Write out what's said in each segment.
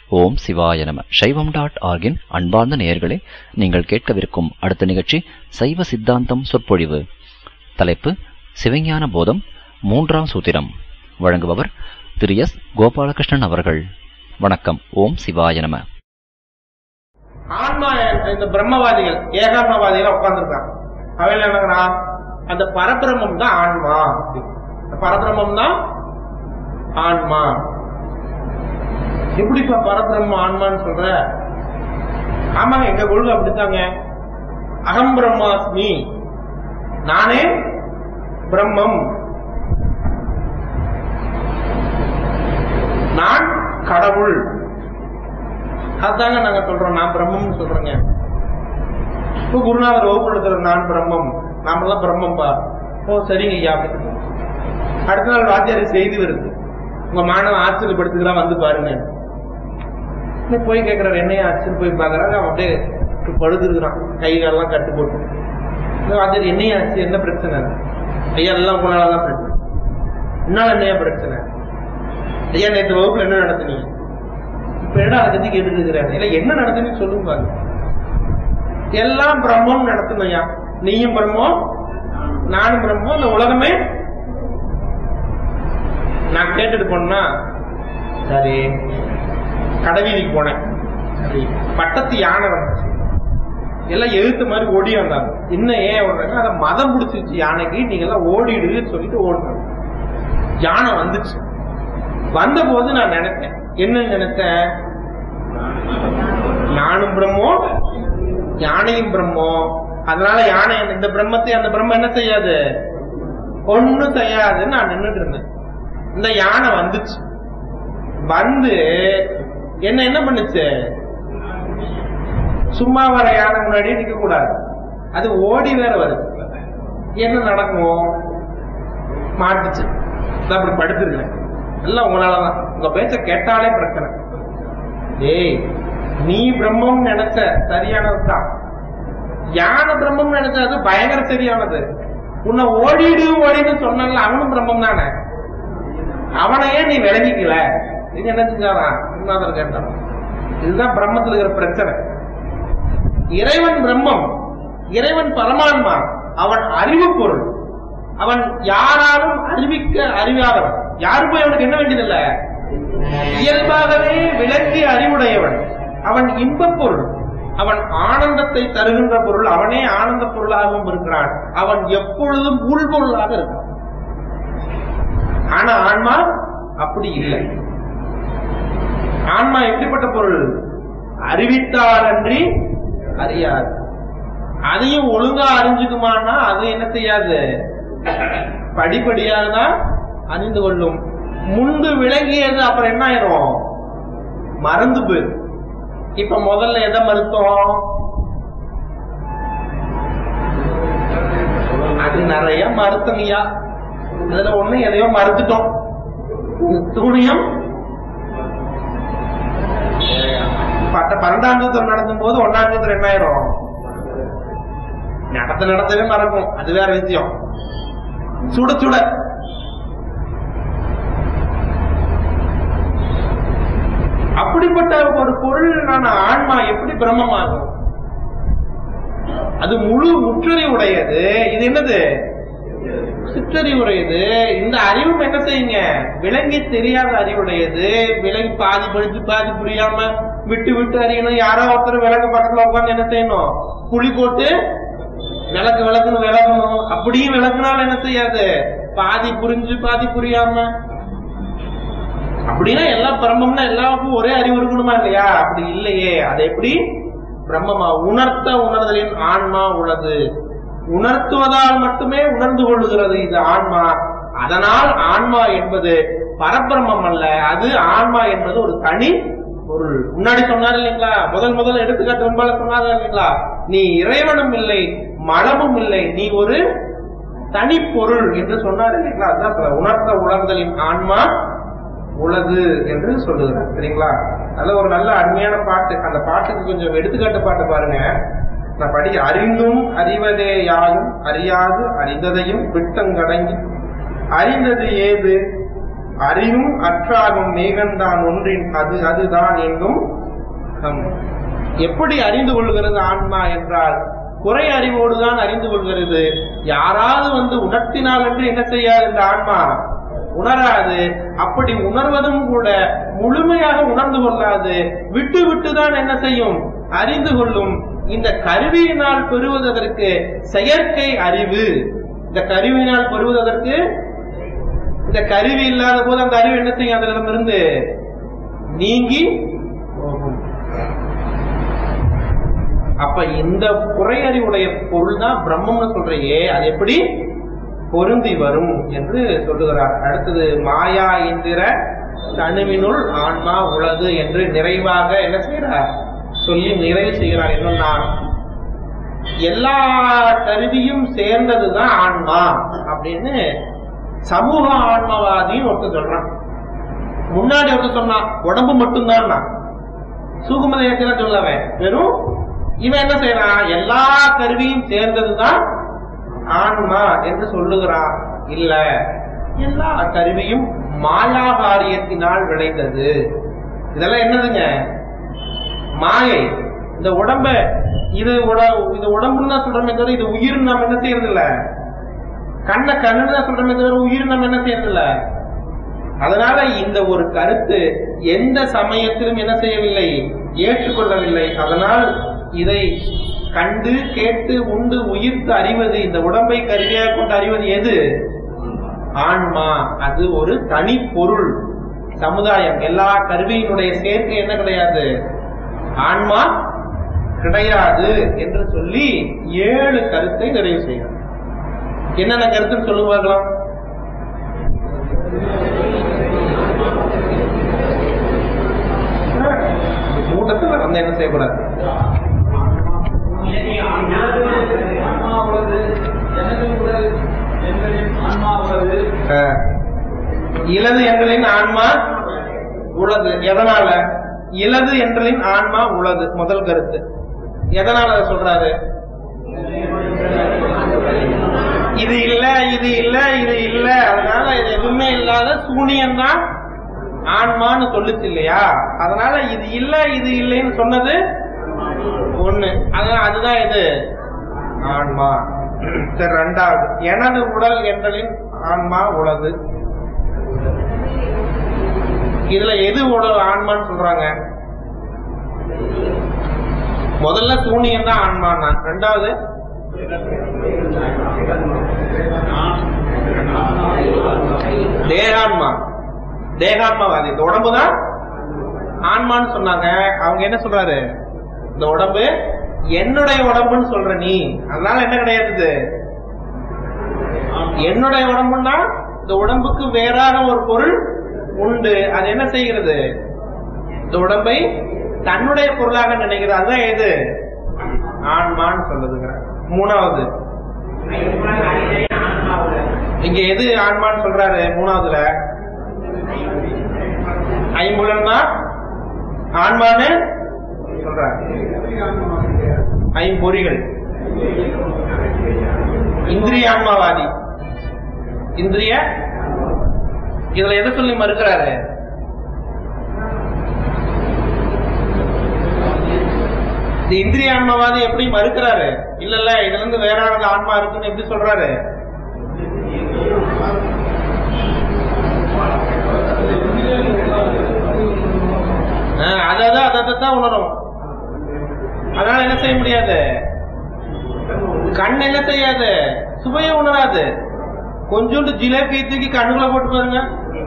ஓம் சிவாய நம சைவம் டாட் ஆர்கின் அன்பார்ந்த நேயர்களே நீங்கள் கேட்கவிருக்கும் அடுத்த நிகழ்ச்சி சைவ சித்தாந்தம் சொற்பொழிவு தலைப்பு சிவஞான போதம் மூன்றாம் சூத்திரம் வழங்குபவர் திரு எஸ் கோபாலகிருஷ்ணன் அவர்கள் வணக்கம் ஓம் சிவாய நம ஆன்மா இந்த பிரம்மவாதிகள் ஏகாத்மவாதிகள் உட்கார்ந்துருக்காங்க அவன் என்னங்கிறான் அந்த பரபிரமம் தான் ஆன்மா அந்த பரபிரமம் தான் ஆன்மா எப்படிப்பா பரபிரம்ம ஆன்மான்னு சொல்ற ஆமாங்க எங்க கொள்கை அப்படித்தாங்க அகம் பிரம்மாஸ்மி நானே பிரம்மம் நான் கடவுள் அதாங்க நாங்க சொல்றோம் நான் பிரம்மம்னு சொல்றேங்க இப்போ குருநாதர் வகுப்படுத்துற நான் பிரம்மம் நாமெல்லாம் பிரம்மம்பா ஓ சரிங்க ஐயா அப்படின்னு அடுத்த நாள் வாத்தியார் செய்தி வருது உங்க மாணவன் ஆச்சரியப்படுத்துக்கிறான் வந்து பாருங்க இன்னும் போய் கேட்கிறாரு என்னையா ஆச்சுன்னு போய் பாக்குறாங்க அவன் அப்படியே படுத்துருக்கிறான் கை காலெல்லாம் கட்டு போட்டு இந்த வாத்தியார் என்னையா ஆச்சு என்ன பிரச்சனை ஐயா எல்லாம் உங்களாலதான் பிரச்சனை என்னால என்னையா பிரச்சனை ஐயா நேற்று வகுப்புல என்ன நடத்துனீங்க இப்ப என்ன அதை பத்தி கேட்டுட்டு இருக்கிறாரு இல்ல என்ன நடந்துன்னு சொல்லுங்க பாருங்க எல்லாம் பிரம்மம் நடத்தணும்யா நீயும் பிரம்மம் நானும் பிரம்மம் இந்த உலகமே நான் கேட்டுட்டு போனா சரி கடைவீதிக்கு போனேன் சரி பட்டத்து யானை வந்துச்சு எல்லாம் எழுத்து மாதிரி ஓடி வந்தாங்க இன்னும் ஏன் ஓடுறாங்க அதை மதம் பிடிச்சிருச்சு யானைக்கு நீங்க எல்லாம் ஓடிடுன்னு சொல்லிட்டு ஓடுறாங்க யானை வந்துச்சு வந்த போது நான் நினைச்சேன் என்ன நினைச்சேன் நானும் பிரம்மம் யானையும் பிரம்மம் அதனால யானை இந்த பிரம்மத்தை அந்த பிரம்மம் என்ன செய்யாது ஒண்ணும் செய்யாதுன்னு நான் நின்றுட்டு இருந்தேன் இந்த யானை வந்துச்சு வந்து என்ன என்ன பண்ணுச்சு சும்மா வர யானை முன்னாடி நிக்க கூடாது அது ஓடி வேற வருது என்ன நடக்கும் மாட்டுச்சு அப்படி படுத்துருக்கேன் எல்லாம் உங்களாலதான் உங்க பேச்ச கேட்டாலே பிரச்சனை ஏய் நீ பிரம்மம் நினைச்ச சரியானதுதான் யானை பிரம்மம் நினைச்சது பயங்கர சரியானது உன்னை ஓடிடு ஓடிடு சொன்னால அவனும் பிரம்மம் தானே அவனையே நீ விளங்கிக்கல நீங்க என்ன செஞ்சாரா உண்ணாதர் கேட்டான் இதுதான் பிரம்மத்தில் இருக்கிற பிரச்சனை இறைவன் பிரம்மம் இறைவன் பரமான்மா அவன் அறிவு பொருள் அவன் யாராலும் அறிவிக்க அறிவாதவன் யாரும் போய் அவனுக்கு என்ன வேண்டியதில்ல இயல்பாகவே விளங்கி அறிவுடையவன் அவன் இன்பப் பொருள் அவன் ஆனந்தத்தை தருகின்ற பொருள் அவனே ஆனந்த பொருளாகவும் இருக்கிறான் அவன் எப்பொழுதும் உள்பொருளாக இருக்கான் ஆனா ஆன்மா அப்படி இல்லை ஆன்மா எப்படிப்பட்ட பொருள் அறிவித்தாலன்றி அறியாது அதையும் ஒழுங்கா அறிஞ்சுக்குமானா அது என்ன செய்யாது படிப்படியாக தான் அறிந்து கொள்ளும் முன்பு விளங்கியது அப்புறம் என்ன ஆயிரும் மறந்து போயிடும் இப்ப முதல்ல எதை மறுத்தோம் அது நிறைய மறுத்தனியா அதுல ஒண்ணு எதையோ மறுத்துட்டோம் துணியம் பட்ட பன்னெண்டாம் சூத்திரம் நடத்தும் போது ஒன்னாம் சூத்திரம் என்ன ஆயிரும் நடத்த நடத்தவே மறக்கும் அது வேற விஷயம் சுட சுட அப்படிப்பட்ட ஒரு பொருளான ஆன்மா எப்படி பிரம்மமாகும் அது முழு முற்றறிவுடையது இது என்னது சிற்றறிவுடையது இந்த அறிவும் என்ன செய்யுங்க விளங்கி தெரியாத அறிவுடையது விலங்கி பாதி படிச்சு பாதி புரியாம விட்டு விட்டு அறியணும் யாரோ ஒருத்தர் விளக்கு பக்கத்துல உட்காந்து என்ன செய்யணும் குழி போட்டு விளக்கு விளக்குன்னு விளக்கணும் அப்படியும் விளக்குனாலும் என்ன செய்யாது பாதி புரிஞ்சு பாதி புரியாம அப்படின்னா எல்லா பிரம்மம்னா எல்லாருக்கும் ஒரே அறிவு இருக்கணுமா இல்லையா அப்படி இல்லையே அது எப்படி பிரம்மமா உணர்த்த உணர்தலின் ஆன்மா உள்ளது உணர்த்துவதால் மட்டுமே உணர்ந்து கொள்ளுகிறது இது ஆன்மா அதனால் ஆன்மா என்பது பரபிரம்மம் அல்ல அது ஆன்மா என்பது ஒரு தனி பொருள் முன்னாடி சொன்னார் இல்லைங்களா முதல் முதல் எடுத்துக்காட்டு முன்பால சொன்னார் இல்லைங்களா நீ இறைவனும் இல்லை மலமும் இல்லை நீ ஒரு தனி பொருள் என்று சொன்னார் இல்லைங்களா அதுதான் உணர்த்த உணர்தலின் ஆன்மா உலகு என்று சொல்லுகிறார் சரிங்களா நல்ல ஒரு நல்ல அருமையான பாட்டு அந்த பாட்டுக்கு கொஞ்சம் எடுத்துக்காட்டு பாட்டு பாருங்க நான் படி அறிந்தும் அறிவதே யாயும் அறியாது அறிந்ததையும் விட்டங்கடங்கி அறிந்தது ஏது அறிவும் அற்றாகும் மேகந்தான் ஒன்றின் அது அதுதான் என்னும் தம். எப்படி அறிந்து கொள்கிறது ஆன்மா என்றால் குறை அறிவோடுதான் அறிந்து கொள்கிறது யாராவது வந்து உணர்த்தினால் என்று என்ன செய்யாது இந்த ஆன்மா உணராது அப்படி உணர்வதும் கூட முழுமையாக உணர்ந்து கொள்ளாது விட்டு விட்டுதான் என்ன செய்யும் அறிந்து கொள்ளும் இந்த கருவியினால் பெறுவதற்கு செயற்கை அறிவு இந்த கருவியினால் பெறுவதற்கு இந்த கருவி இல்லாத போது அந்த அறிவு என்ன செய்யும் அதிலிருந்து நீங்கி போகும் அப்ப இந்த குறையறிவுடைய பொருள் தான் பிரம்மம்னு சொல்றையே அது எப்படி பொருந்தி வரும் என்று சொல்லுகிறார் அடுத்தது மாயா என்கிற தனுவினுள் ஆன்மா உளது என்று நிறைவாக என்ன செய்கிறார் சொல்லி நிறைவு செய்கிறார் என்னன்னா எல்லா கருவியும் சேர்ந்ததுதான் ஆன்மா அப்படின்னு சமூக ஆன்மவாதின்னு ஒருத்தர் சொல்றான் முன்னாடி ஒருத்தர் சொன்னான் உடம்பு மட்டும்தான் சூகுமதயத்தில சொல்லவன் வெறும் இவன் என்ன செய்யறான் எல்லா கருவியும் சேர்ந்ததுதான் ஆன்மா என்று சொல்லுகிறான் இல்ல எல்லா கருவியும் மாயாகாரியத்தினால் விளைந்தது இதெல்லாம் என்னதுங்க மாயை இந்த உடம்ப இது உட இது உடம்புன்னு தான் சொல்றோமே தவிர இது உயிர் நம்ம என்ன செய்யறது இல்ல கண்ண கண்ணுன்னு தான் சொல்றோமே தவிர உயிர் நம்ம என்ன செய்யறது இல்ல அதனால இந்த ஒரு கருத்து எந்த சமயத்திலும் என்ன செய்யவில்லை ஏற்றுக்கொள்ளவில்லை அதனால் இதை கண்டு கேட்டு உண்டு உயிர்த்து அறிவது இந்த உடம்பை கருவியாக கொண்டு அறிவது எது ஆன்மா அது ஒரு தனி பொருள் சமுதாயம் எல்லா கருவியினுடைய சேர்க்கை என்ன கிடையாது ஆன்மா கிடையாது என்று சொல்லி ஏழு கருத்தை நிறைவு செய்யணும் என்னென்ன கருத்துன்னு சொல்லுங்க பார்க்கலாம் கூட்டத்தில் வந்து என்ன செய்யக்கூடாது ஆஹ். இலது எண்களின் ஆன்மா உளது எதனால இலது எண்களின் ஆன்மா உளது முதல் கருத்து எதனால அதை சொல்றாரு இது இல்ல இது இல்ல இது இல்ல அதனால இது எதுவுமே இல்லாத சூனியம் தான் ஆன்மான்னு சொல்லுச்சு இல்லையா அதனால இது இல்ல இது இல்லைன்னு சொன்னது ஒண்ணு அதான் அதுதான் இது ஆன்மா சரி ரெண்டாவது எனது உடல் என்றலின் ஆன்மா உளது இதுல எது உடல் ஆன்மான்னு சொல்றாங்க முதல்ல சூனியம் தான் ஆன்மான்னா ரெண்டாவது தேகான்மா தேகான்மாவாதி இந்த உடம்பு தான் ஆன்மான்னு சொன்னாங்க அவங்க என்ன சொல்றாரு இந்த உடம்பு என்னுடைய உடம்புன்னு சொல்ற நீ அதனால என்ன கிடையாது இது? என்னுடைய உடம்புன்னா இந்த உடம்புக்கு வேறான ஒரு பொருள் உண்டு அது என்ன செய்கிறது இந்த உடம்பை தன்னுடைய பொருளாக நினைக்கிறது அதுதான் எது ஆன்மான்னு சொல்லுதுங்க மூணாவது இங்க எது ஆன்மான்னு சொல்றாரு மூணாவதுல ஐம்புலன் தான் ஆன்மான்னு சொல்றாரு ஐம்பொறிகள் இந்திரிய ஆன்மாவாதி இந்திரிய இதுல எதை சொல்லி மறுக்கிறாரு இந்த இந்திரிய ஆன்மாவாதி எப்படி மறுக்கிறாரு இல்ல இல்ல இதுல இருந்து வேறானது ஆன்மா இருக்குன்னு எப்படி சொல்றாரு ஆஹ் அதான் அதை தான் உணரும் அதனால என்ன செய்ய முடியாது கண் என்ன செய்யாது சுவையை உணராது கொஞ்சோண்டு ஜிலேபியை தூக்கி கண்ணுக்குள்ள போட்டு பாருங்க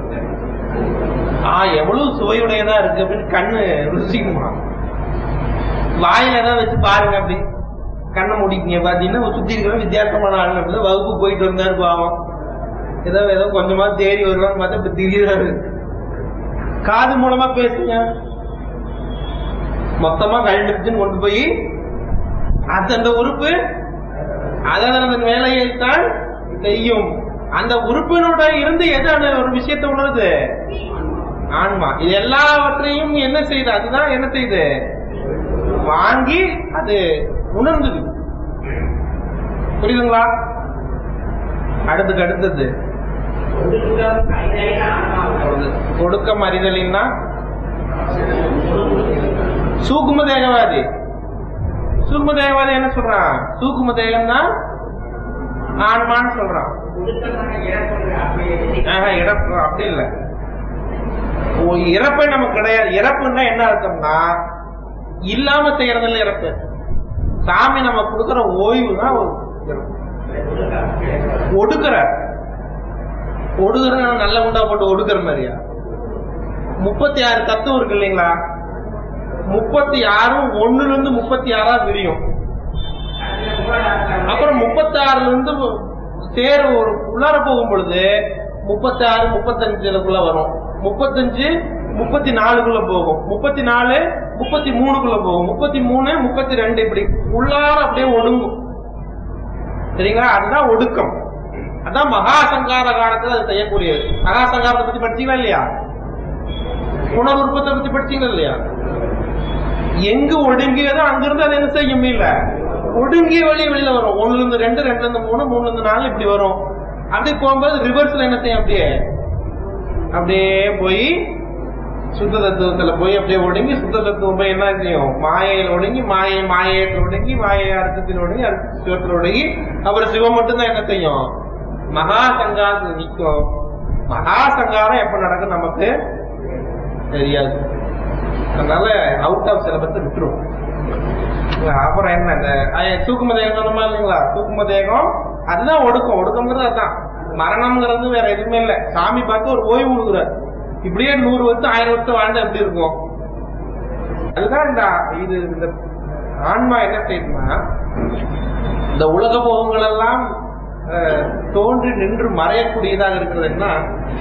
ஆ எவ்வளவு சுவையுடையதா இருக்கு அப்படின்னு கண்ணு ருசிக்குமா வாயில ஏதாவது வச்சு பாருங்க அப்படி கண்ணை முடிக்கீங்க பாத்தீங்கன்னா சுத்தி இருக்கிற வித்தியாசமான ஆள் அப்படி வகுப்பு போயிட்டு வந்தாரு பாவம் ஏதோ ஏதோ கொஞ்சமா தேறி வருவான்னு பார்த்தா இப்ப திடீர்னு காது மூலமா பேசுங்க மொத்தமா கழண்டுச்சுன்னு கொண்டு போய் அது அந்த உறுப்பு அதன் அதன் வேலையை தான் செய்யும் அந்த உறுப்பினோட இருந்து எது அந்த ஒரு விஷயத்தை உணருது ஆன்மா இது எல்லாவற்றையும் என்ன செய்யுது அதுதான் என்ன செய்யுது வாங்கி அது உணர்ந்தது புரியுதுங்களா அடுத்துக்கு அடுத்தது ஒடுக்கம் அறிதலின்னா சூக்கும தேகவாதி சூக்கும தேகவாதி என்ன சொல்றான் சூக்கும தேகம் தான் ஆன்மான்னு சொல்றான் ஆஹா, இறப்பு அப்படி இல்ல ஓ, இறப்பே நமக்கு கிடையாது இறப்புன்னா என்ன அர்த்தம்னா இல்லாம செய்யறதுல இறப்பு சாமி நம்ம கொடுக்கிற ஓய்வு தான் ஒரு இறப்பு. ஒடுக்குற ஒடுக்குற நல்ல குண்டா போட்டு ஒடுக்குற மாதிரியா முப்பத்தி ஆறு தத்துவம் இருக்கு இல்லைங்களா முப்பத்தி ஆறும் ஒண்ணுல இருந்து முப்பத்தி ஆறா விரியும் அப்புறம் முப்பத்தி ஆறுல இருந்து தேர் ஒரு உள்ளார போகும் பொழுது முப்பத்தி ஆறு முப்பத்தஞ்சுக்குள்ள வரும் முப்பத்தஞ்சு முப்பத்தி நாலுக்குள்ள போகும் முப்பத்தி நாலு முப்பத்தி மூணுக்குள்ள போகும் முப்பத்தி மூணு முப்பத்தி ரெண்டு இப்படி உள்ளார அப்படியே ஒடுங்கும் சரிங்களா அதுதான் ஒடுக்கம் அதான் மகா சங்கார காலத்துல அது செய்யக்கூடியது மகா சங்காரத்தை பத்தி படிச்சீங்களா இல்லையா உணர்வு உற்பத்தை பத்தி படிச்சீங்களா இல்லையா எங்கு ஒடுங்கியதோ அங்கிருந்து அது என்ன செய்ய முடியல ஒடுங்கிய வழி வெளியில வரும் ஒண்ணுல இருந்து ரெண்டு ரெண்டுல இருந்து மூணு மூணுல இருந்து நாலு இப்படி வரும் அப்படி போகும்போது ரிவர்ஸ்ல என்ன செய்யும் அப்படியே அப்படியே போய் சுத்த தத்துவத்துல போய் அப்படியே ஒடுங்கி சுத்த தத்துவம் போய் என்ன செய்யும் மாயையில் ஒடுங்கி மாயை மாயத்தில் ஒடுங்கி மாயை அர்த்தத்தில் ஒடுங்கி அர்த்த சிவத்தில் ஒடுங்கி அப்புறம் சிவம் மட்டும்தான் என்ன செய்யும் மகா சங்காரத்தில் நிற்கும் மகா சங்காரம் எப்ப நடக்கும் நமக்கு தெரியாது அதனால அவுட் ஆஃப் சிலபஸ் விட்டுரும் அப்புறம் என்ன இந்த அஹ், தூக்கும தேகம் சொன்னோமா இல்லைங்களா தூக்கும தேகம் அதுதான் ஒடுக்கம் ஒடுக்கம்ங்கிறது அதுதான் மரணம்ங்கிறது வேற எதுவுமே இல்லை சாமி பார்த்து ஒரு ஓய்வு கொடுக்குறாரு இப்படியே நூறு வருஷம் ஆயிரம் வருஷம் வாழ்ந்தா எப்படி இருக்கும் அதுதான் இந்த இது இந்த ஆன்மா என்ன செய்யுதுன்னா இந்த உலக போகங்கள் எல்லாம் அஹ், தோன்றி நின்று மறையக்கூடியதாக இருக்கிறதுன்னா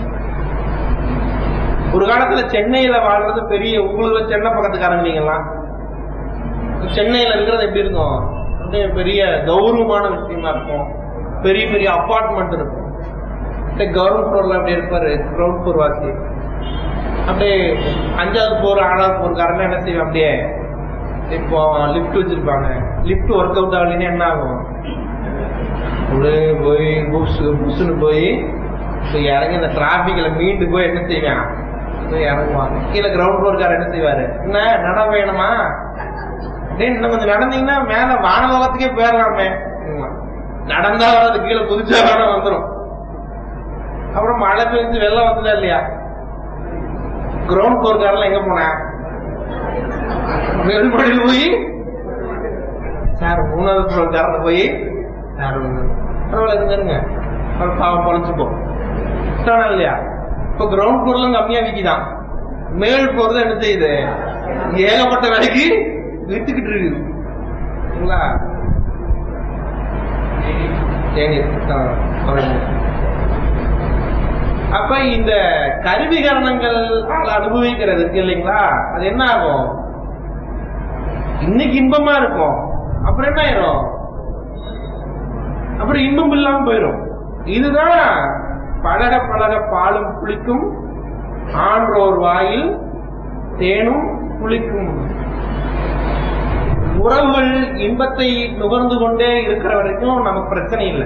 ஒரு காலத்துல சென்னையில வாழ்றது பெரிய உங்களுக்கு சென்னை பக்கத்துக்காரங்க நீங்களாம் சென்னையில இருக்கிறது எப்படி இருக்கும் அப்படியே பெரிய கௌரவமான விஷயமா இருக்கும் பெரிய பெரிய அப்பார்ட்மெண்ட் இருக்கும் கவர்மெண்ட் ஃப்ளோர்ல அப்படி இருப்பாரு கிரவுண்ட் ஃப்ளோர் வாசி அப்படியே அஞ்சாவது போர் ஆறாவது போர்க்காரன் என்ன செய்வான் அப்படியே இப்போ லிஃப்ட் வச்சிருப்பாங்க லிஃப்ட் ஒர்க் அவுட் ஆகலைன்னா என்ன ஆகும் அப்படியே போய் புஷ் புஷ்னு போய் போய் இறங்கி இந்த டிராபிக்ல மீண்டு போய் என்ன செய்வான் போய் இறங்குவாங்க கீழே கிரவுண்ட் ஃப்ளோர்காரர் என்ன செய்வாரு என்ன நட வேணுமா டேய், இன்னும் கொஞ்சம் நடந்தீங்கன்னா மேல வானலோகத்துக்கே போயிடலாமே அப்படிங்களாம். நடந்தா வராது கீழே குதிச்சா வேணா வந்துடும் அப்புறம் மழை பெஞ்சு வெள்ளம் வந்ததா இல்லையா கிரவுண்ட் ஃப்ளோர்காரில் எங்க போனேன் மேல்படியில் போய் சார் மூணாவது ஃப்ளோர்காரில் போய் சார் பரவாயில்ல இருங்க இருங்க அவர் பாவம் பொழைச்சுப்போம் தானா இல்லையா இப்ப கிரவுண்ட் ஃப்ளோர்ல கம்மியா விக்கிதான் மேல் ஃப்ளோர் தான் என்ன செய்யுது ஏகப்பட்ட விலைக்கு வித்துக்கிட்டு இருக்குது சரிங்களா தேநீர் ஆ, அவ்வளவுதான். அப்ப இந்த கருவிகரணங்கள் அனுபவிக்கிறது இருக்கு இல்லைங்களா அது என்ன ஆகும் இன்னைக்கு இன்பமா இருக்கும் அப்புறம் என்ன ஆயிரும் அப்புறம் இன்பம் இல்லாம போயிடும் இதுதான் பழக பழக பாலும் புளிக்கும் ஆன்றோர் வாயில் தேனும் புளிக்கும் உறவுகள் இன்பத்தை நுகர்ந்து கொண்டே இருக்கிற வரைக்கும் நமக்கு பிரச்சனை இல்லை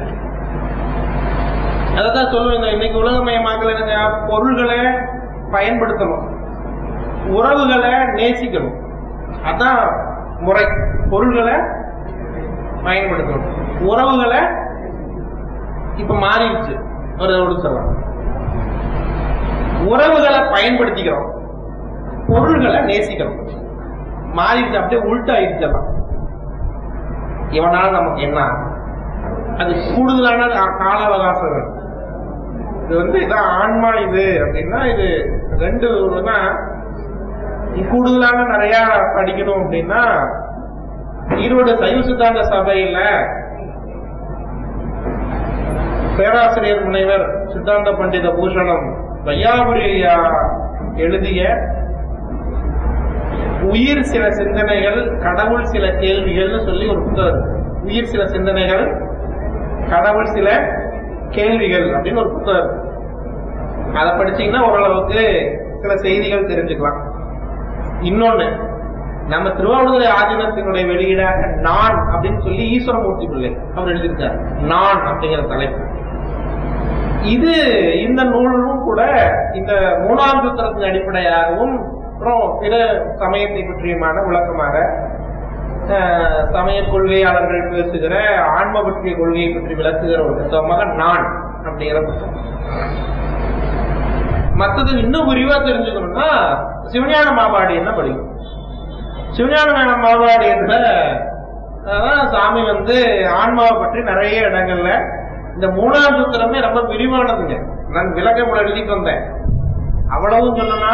அதான் சொல்லுவேன் இன்னைக்கு உலகமயமாக்கல என்னங்க பொருள்களை பயன்படுத்தணும் உறவுகளை நேசிக்கணும் அதான் முறை பொருள்களை பயன்படுத்தணும் உறவுகளை இப்ப மாறிடுச்சு ஒரு சொல்லலாம் உறவுகளை பயன்படுத்திக்கிறோம் பொருள்களை நேசிக்கிறோம் மாறிடுச்சு அப்படியே உள்டாயிடுச்சு எல்லாம் இவனால நமக்கு என்ன அது கூடுதலான கா- கால அவகாசம் வேணும். இது வந்து இதான் ஆன்மா இது அப்படின்னா இது ரெண்டு ஒண்ணுன்னா கூடுதலான நிறைய படிக்கணும் அப்படின்னா ஈரோடு சைவ சித்தாந்த சபையில பேராசிரியர் முனைவர் சித்தாந்த பண்டித பூஷணம் வையாபுரி ஐயா எழுதிய உயிர் சில சிந்தனைகள் கடவுள் சில கேள்விகள்னு சொல்லி ஒரு புத்தகம் இருக்கு. உயிர் சில சிந்தனைகள் கடவுள் சில கேள்விகள் அப்படின்னு ஒரு புத்தகம் இருக்கு. அதை படிச்சீங்கன்னா ஓரளவுக்கு சில செய்திகள் தெரிஞ்சுக்கலாம் இன்னொன்னு நம்ம திருவாவூர் ஆதீனத்தினுடைய வெளியீடாக நான் அப்படின்னு சொல்லி ஈஸ்வரமூர்த்தி பிள்ளை அவர் எழுதியிருக்கார் நான் அப்படிங்கிற தலைப்பு இது இந்த நூலும் கூட இந்த மூணாம் சூத்திரத்தின் அடிப்படையாகவும் அப்புறம் பிற சமயத்தை பற்றியுமான விளக்கமாக அஹ், சமய கொள்கையாளர்கள் பேசுகிற ஆன்ம பற்றிய கொள்கையை பற்றி விளக்குகிற ஒரு புத்தகமாக நான் அப்படிங்கிற புத்தகம் மத்தது இன்னும் விரிவா தெரிஞ்சுக்கணும்னா சிவஞான மாபாடியன்னா படிக்கும் சிவஞான மாபாடியத்துல அதான் சாமி வந்து ஆன்மாவை பற்றி நிறைய இடங்கள்ல இந்த மூணாம் சூத்திரமே ரொம்ப விரிவானதுங்க நான் விளக்கம் கூட எழுதிட்டு வந்தேன் அவ்வளவும் சொன்னா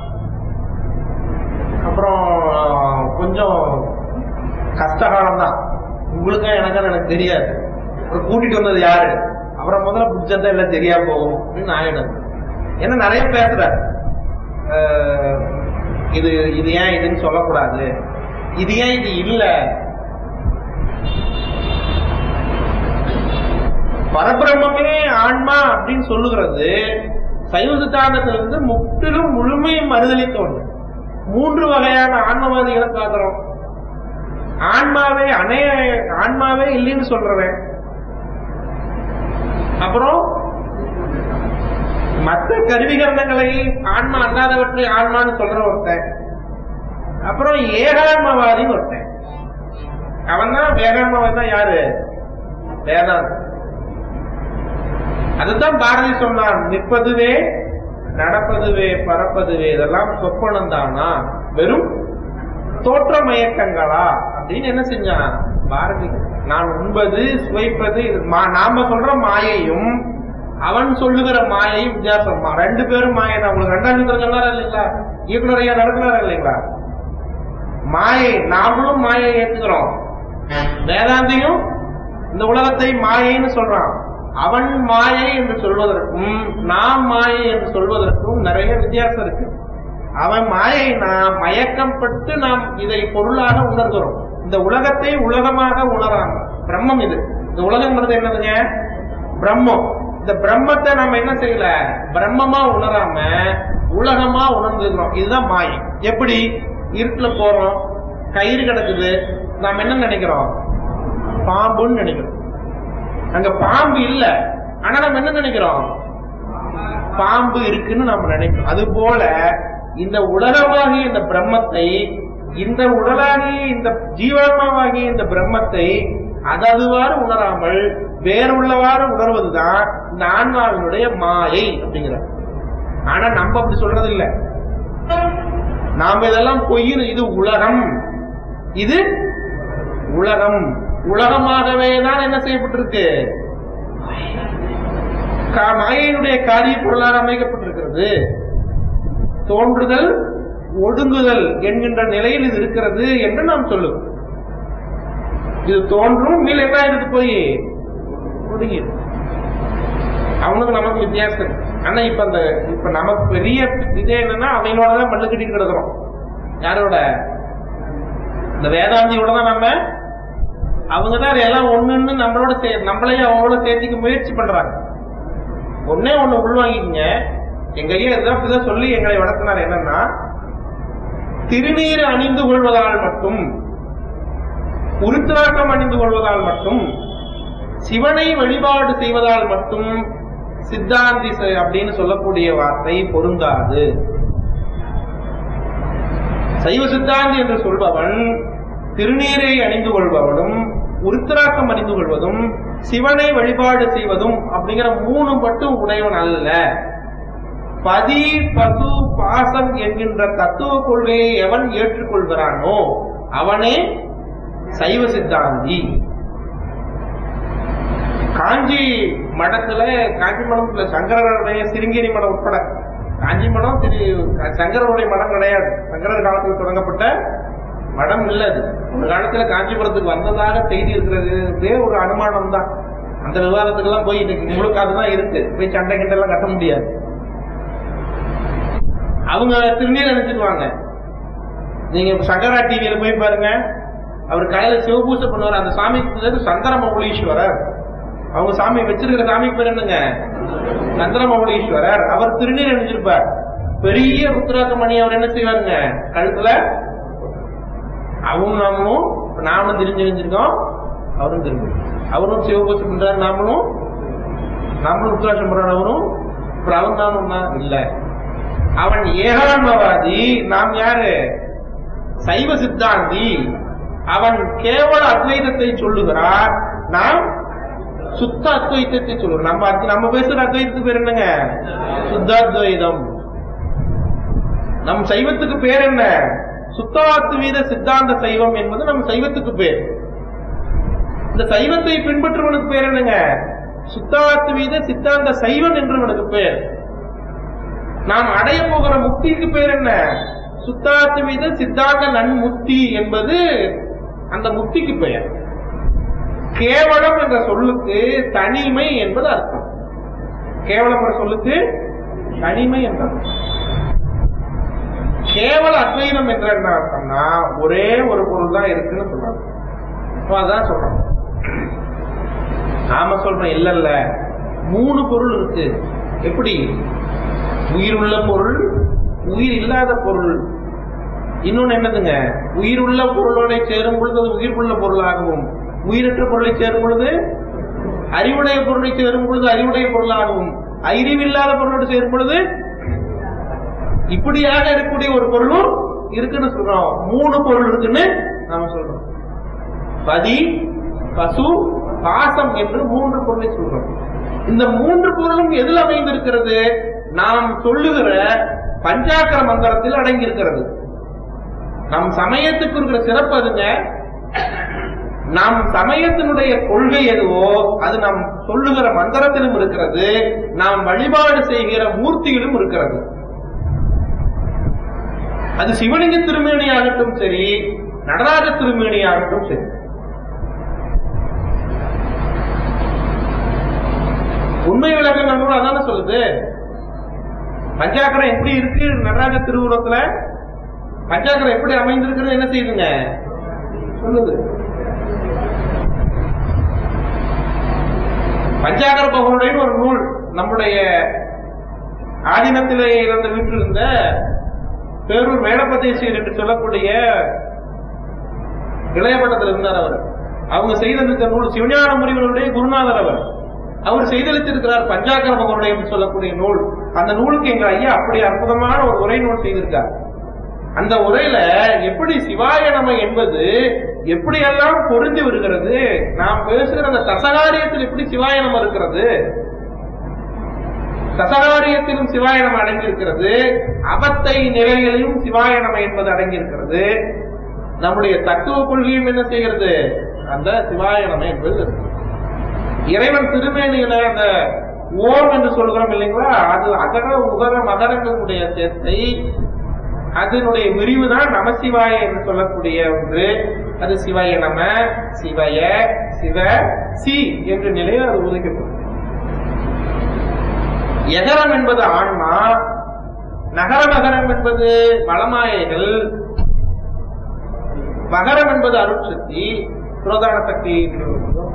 அப்புறம் கொஞ்சம் கஷ்டகாலம் தான் உங்களுக்கும் எனக்கும் எனக்கு தெரியாது அப்புறம் கூட்டிட்டு வந்தது யாரு அப்புறம் முதல்ல புத்தத்தை எல்லாம் தெரியா போகும் அப்படின்னு ஆயிடும் ஏன்னா நிறைய பேசுறாரு அஹ், இது இது ஏன் இதுன்னு சொல்லக்கூடாது இது ஏன் இது இல்ல பரபிரம்மே ஆன்மா அப்படின்னு சொல்லுகிறது சைவ சித்தாந்தத்திலிருந்து முற்றிலும் முழுமையும் மறுதளித்த ஒன்று மூன்று வகையான ஆன்மவாதிகளை பார்க்கிறோம் ஆன்மாவே அணைய ஆன்மாவே இல்லைன்னு சொல்றவன் அப்புறம் மற்ற கருவிகரணங்களை ஆன்மா அல்லாதவற்றை ஆன்மான்னு சொல்ற ஒருத்தன் அப்புறம் ஏகான்மவாதின்னு ஒருத்தன் அவன் தான் வேகான்மவாதி தான் யாரு வேதாந்த் அதுதான் பாரதி சொன்னான் நிற்பதுவே நடப்பதுவே பறப்பதுவே இதெல்லாம் சொப்பனம் தானா வெறும் தோற்ற மயக்கங்களா அப்படின்னு என்ன செஞ்சான் பாரதி நான் உண்பது சுவைப்பது இது மா- நாம சொல்ற மாயையும் அவன் சொல்லுகிற மாயையும் வித்தியாசம் ரெண்டு பேரும் மாயை தான் உங்களுக்கு ரெண்டாம் சூத்திரம் சொன்னாரா இல்லைங்களா இயக்குனர் ஐயா நடத்தினாரா இல்லைங்களா மாயை நாமளும் மாயை ஏத்துக்கிறோம் வேதாந்தியும் இந்த உலகத்தை மாயைன்னு சொல்றான் அவன் மாயை என்று சொல்வதற்கும் நாம் மாயை என்று சொல்வதற்கும் நிறைய வித்தியாசம் இருக்கு அவன் மாயை நாம் மயக்கப்பட்டு நாம் இதை பொருளாக உணர்கிறோம் இந்த உலகத்தை உலகமாக உணராம பிரம்மம் இது இந்த உலகம்ன்றது என்னதுங்க பிரம்மம் இந்த பிரம்மத்தை நம்ம என்ன செய்யல பிரம்மமா உணராம உலகமா உணர்ந்துக்கிறோம் இதுதான் மாயை எப்படி இருட்டுல போறோம் கயிறு கிடக்குது நாம் என்ன நினைக்கிறோம் பாம்புன்னு நினைக்கிறோம் அங்க பாம்பு இல்ல ஆனா நம்ம என்ன நினைக்கிறோம் பாம்பு இருக்குன்னு நம்ம நினைக்கிறோம் அது போல இந்த உலகமாகிய இந்த பிரம்மத்தை இந்த உடலாகிய இந்த ஜீவாத்மாவாகிய இந்த பிரம்மத்தை அததுவாறு உணராமல் வேறுள்ளவாறு உணர்வதுதான் இந்த ஆன்மாவினுடைய மாயை அப்படிங்கிற ஆனா நம்ம அப்படி சொல்றது இல்ல நாம இதெல்லாம் பொய்னு இது உலகம் இது உலகம் உலகமாகவே தான் என்ன செய்யப்பட்டிருக்கு கா- மாயையினுடைய காரிய பொருளாக அமைக்கப்பட்டிருக்கிறது தோன்றுதல் ஒடுங்குதல் என்கின்ற நிலையில் இது இருக்கிறது என்று நாம் சொல்லுவோம் இது தோன்றும் மீள் என்ன ஆயிடுது போய் ஒடுங்கிடும் அவனுக்கு நமக்கு வித்தியாசம் இருக்கு. ஆனா இப்ப அந்த இப்ப நமக்கு பெரிய இது என்னன்னா அவங்களோட தான் மண்ணு கட்டிட்டு கிடக்குறோம் யாரோட இந்த வேதாந்தியோட தான் நம்ம அவங்க தான் எல்லாம் ஒண்ணுன்னு நம்மளோட சே நம்மளையும் அவங்களோட சேர்த்துக்க முயற்சி பண்றாங்க ஒன்னே ஒண்ணு உள்வாங்கிக்கங்க எங்க ஐயா இதுதான் இப்படிதான் சொல்லி எங்களை வளர்த்தினார் என்னன்னா திருநீர் அணிந்து கொள்வதால் மட்டும் உருத்திராக்கம் அணிந்து கொள்வதால் மட்டும் சிவனை வழிபாடு செய்வதால் மட்டும் சித்தாந்தி செ- அப்படின்னு சொல்லக்கூடிய வார்த்தை பொருந்தாது சைவ சித்தாந்தி என்று சொல்பவன் திருநீரை அணிந்து கொள்பவனும் உருத்திராக்கம் அணிந்து கொள்வதும் சிவனை வழிபாடு செய்வதும் அப்படிங்கிற மூணு மட்டும் உடையவன் அல்ல பதி பசு பாசம் என்கின்ற தத்துவ கொள்கையை எவன் ஏற்றுக்கொள்கிறானோ அவனே சைவ சித்தாந்தி காஞ்சி மடத்துல காஞ்சி மடத்துல சங்கரருடைய சிருங்கேரி மடம் உட்பட காஞ்சி மடம் திரு சங்கரருடைய மடம் கிடையாது சங்கரர் காலத்தில் தொடங்கப்பட்ட மடம் இல்ல அது ஒரு காலத்துல காஞ்சிபுரத்துக்கு வந்ததாக செய்தி இருக்கிறது ஒரு அனுமானம் தான் அந்த விவாதத்துக்கெல்லாம் போய் இன்னைக்கு முழுக்க அதுதான் இருக்கு போய் சண்டை கிட்ட எல்லாம் கட்ட முடியாது அவங்க திருநீர் நினைச்சுக்குவாங்க நீங்க சங்கரா டிவியில போய் பாருங்க அவர் காலையில சிவபூசை பண்ணுவார் அந்த சாமிக்கு பேரு சந்திரமௌலீஸ்வரர் அவங்க சாமி வச்சிருக்கிற சாமிக்கு பேர் என்னங்க சந்திரமௌலீஸ்வரர் அவர் திருநீர் அணிஞ்சிருப்பார் பெரிய ருத்ராக்கமணி அவர் என்ன செய்வாருங்க கழுத்துல அவங்க நாமளும் இப்ப நாமளும் தெரிஞ்சு தெரிஞ்சிருக்கோம் அவரும் தெரிஞ்சு அவரும் சிவபூசை பண்றாரு நாமளும் நம்மளும் ருத்ராட்சம் போடுறவரும் அப்புறம் அவன் தான் ஒண்ணா இல்ல அவன் ஏகான்மவாதி நாம் யாரு சைவ சித்தாந்தி அவன் கேவல அத்வைதத்தை சொல்லுகிறார் நாம் சுத்த அத்வைதத்தை சொல்லுகிறோம் நம்ம அத்- நம்ம பேசுற அத்வைதத்துக்கு பேர் என்னங்க சுத்தாத்வைதம் நம் சைவத்துக்கு பேர் என்ன சுத்தாத்வீத சித்தாந்த சைவம் என்பது நம் சைவத்துக்கு பேர் இந்த சைவத்தை பின்பற்றுவனுக்கு பேர் என்னங்க சுத்தாத்வீத சித்தாந்த சைவன் என்றவனுக்கு பேர் நாம் அடைய போகிற முக்திக்கு பேர் என்ன சுத்தாத்வீத சித்தாந்த நன்முக்தி என்பது அந்த முக்திக்கு பெயர் கேவலம் என்ற சொல்லுக்கு தனிமை என்பது அர்த்தம் கேவலம் என்ற சொல்லுக்கு தனிமை என்ற அர்த்தம். கேவல அத்வைதம் என்ற என்ன அர்த்தம்னா ஒரே ஒரு பொருள் தான் இருக்குன்னு சொல்றாங்க அப்ப அதான் சொல்றோம் நாம சொல்றோம் இல்ல இல்ல மூணு பொருள் இருக்கு எப்படி உயிர் உள்ள பொருள் உயிர் இல்லாத பொருள் இன்னொன்னு என்னதுங்க உயிர் உள்ள பொருளோட சேரும் பொழுது அது உயிர் உள்ள பொருளாகவும் உயிரற்ற பொருளை சேரும் பொழுது அறிவுடைய பொருளை சேரும் பொழுது அறிவுடைய பொருளாகவும் அறிவில்லாத பொருளோடு சேரும் பொழுது இப்படியாக இருக்கக்கூடிய ஒரு பொருளும் இருக்குன்னு சொல்றோம் மூணு பொருள் இருக்குன்னு நாம சொல்றோம் பதி பசு பாசம் என்று மூன்று பொருளை சொல்றோம் இந்த மூன்று பொருளும் எதில் அமைந்திருக்கிறது நாம் சொல்லுகிற பஞ்சாக்கர மந்திரத்தில் அடங்கி இருக்கிறது நம் சமயத்துக்கு இருக்கிற சிறப்பு அதுங்க நம் சமயத்தினுடைய கொள்கை எதுவோ அது நாம் சொல்லுகிற மந்திரத்திலும் இருக்கிறது நாம் வழிபாடு செய்கிற மூர்த்தியிலும் இருக்கிறது அது சிவலிங்க திருமேனி ஆகட்டும் சரி நடராஜ திருமேனி ஆகட்டும் சரி உண்மை விளக்க நூல் அதான சொல்லுது பஞ்சாக்கரம் எப்படி இருக்கு நடராஜ திருவுரத்துல பஞ்சாக்கரம் எப்படி அமைந்திருக்கிறது என்ன செய்யுதுங்க சொல்லுது பஞ்சாகர பகவனுடைய ஒரு நூல் நம்முடைய ஆதீனத்திலே இருந்த வீட்டில் இருந்த பேரூர் வேடபதேசியர் என்று சொல்லக்கூடிய இளையபட்டத்தில் இருந்தார் அவர் அவங்க செய்தளித்த நூல் சிவஞான முனிவருடைய குருநாதர் அவர் அவர் செய்தளித்திருக்கிறார் பஞ்சாக்கர பகவனுடைய என்று சொல்லக்கூடிய நூல் அந்த நூலுக்கு எங்க ஐயா அப்படி அற்புதமான ஒரு உரை நூல் செய்திருக்கார் அந்த உரையில எப்படி சிவாய நம என்பது எப்படியெல்லாம் பொருந்தி வருகிறது நாம் பேசுகிற அந்த தசகாரியத்தில் எப்படி சிவாய நம இருக்கிறது தசகாரியத்திலும் சிவாயனம் அடங்கி இருக்கிறது அபத்தை நிலைகளிலும் சிவாயனம் என்பது அடங்கி இருக்கிறது நம்முடைய தத்துவ கொள்கையும் என்ன செய்கிறது அந்த சிவாயனம் என்பது இருக்கு. இறைவன் திருமேனியில அந்த ஓம் என்று சொல்கிறோம் இல்லைங்களா அது அகர உகர மகரங்களுடைய சேர்த்தை அதனுடைய விரிவு தான் நமசிவாய என்று சொல்லக்கூடிய ஒன்று அது சிவாய நம சிவய சிவ சி என்ற நிலையில் அது உதைக்கப்படும் எகரம் என்பது ஆன்மா நகர மகரம் என்பது மலமாயைகள் மகரம் என்பது அருட்சக்தி புரோதான சக்தி என்று சொல்கிறோம்.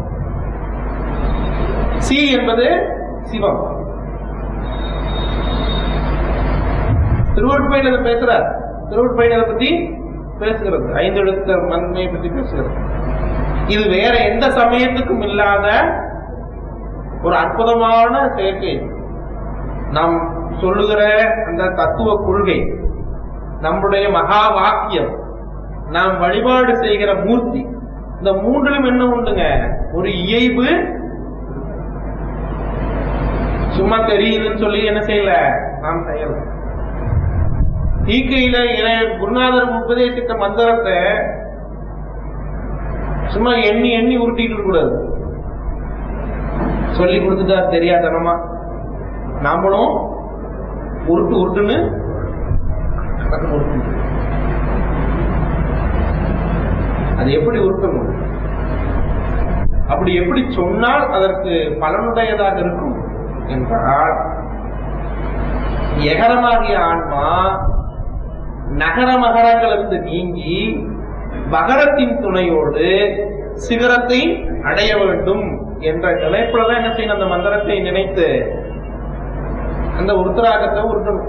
சி என்பது சிவம் திருவள்ளுவையில் இதை பேசுறார் திருவள்ளுவையில் இதை பத்தி பேசுகிறது ஐந்து எழுத்த மண்மையை பத்தி பேசுகிறது இது வேற எந்த சமயத்துக்கும் இல்லாத ஒரு அற்புதமான சேர்க்கை நாம் சொல்லுகிற அந்த தத்துவ கொள்கை நம்முடைய மகா வாக்கியம் நாம் வழிபாடு செய்கிற மூர்த்தி இந்த மூன்றிலும் என்ன உண்டுங்க ஒரு இயைபு சும்மா தெரியுதுன்னு சொல்லி என்ன செய்யல நாம் செய்யல தீக்கையில இறை குருநாதர் உபதேசித்த மந்திரத்தை சும்மா எண்ணி எண்ணி உருட்டிட்டு இருக்க கூடாது சொல்லி கொடுத்துட்டா தெரியாதனமா நாமளும் உருட்டு உருட்டுன்னு டக்குனு உருட்டணும். அது எப்படி உருட்டணும் அப்படி எப்படி சொன்னால் அதற்கு பலனுடையதாக இருக்கும் என்றால் எகரமாகிய ஆன்மா நகர மகரங்களிலிருந்து நீங்கி மகரத்தின் துணையோடு சிகரத்தை அடைய வேண்டும் என்ற நினைப்புலதான் என்ன செய்யணும் அந்த மந்திரத்தை நினைத்து அந்த உருத்தராகத்தை உருட்டணும்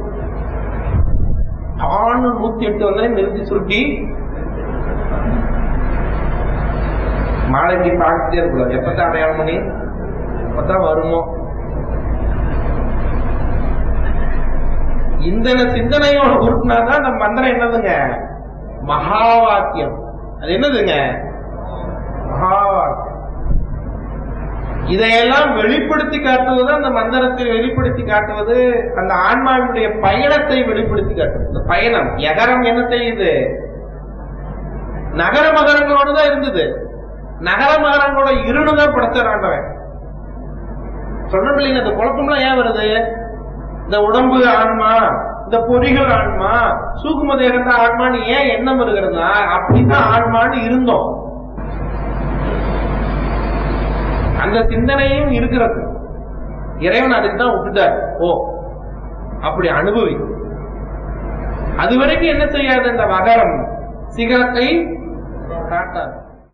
ஆணு நூத்தி எட்டு வந்ததை நிறுத்தி சுருட்டி மாலைக்கு பார்த்துட்டே இருக்கக்கூடாது எப்பதான் அடையாளம் பண்ணி எப்பதான் வருமோ இந்த சிந்தனையோட உருட்டினாதான் அந்த மந்திரம் என்னதுங்க மகா வாக்கியம் அது என்னதுங்க மகா வாக்கியம் இதையெல்லாம் வெளிப்படுத்தி காட்டுவது அந்த மந்திரத்தை வெளிப்படுத்தி காட்டுவது அந்த ஆன்மாவினுடைய பயணத்தை வெளிப்படுத்தி காட்டுவது இந்த பயணம் எகரம் என்ன செய்யுது நகர மகரங்களோட தான் இருந்தது நகர மகரங்களோட இருணுதான் படைச்சாண்டவன் சொன்ன இல்லைங்க இந்த குழப்பம்லாம் ஏன் வருது இந்த உடம்பு ஆன்மா இந்த பொறிகள் ஆன்மா சூக்கும தேகத்த ஆன்மான்னு ஏன் எண்ணம் வருகிறதா அப்படிதான் ஆன்மான்னு இருந்தோம் அந்த சிந்தனையும் இருக்கிறது இறைவன் அதுக்கு தான் விட்டுட்டார் ஓ அப்படி அனுபவி அது வரைக்கும் என்ன செய்யாது இந்த மகரம் சிகரத்தை காட்டாது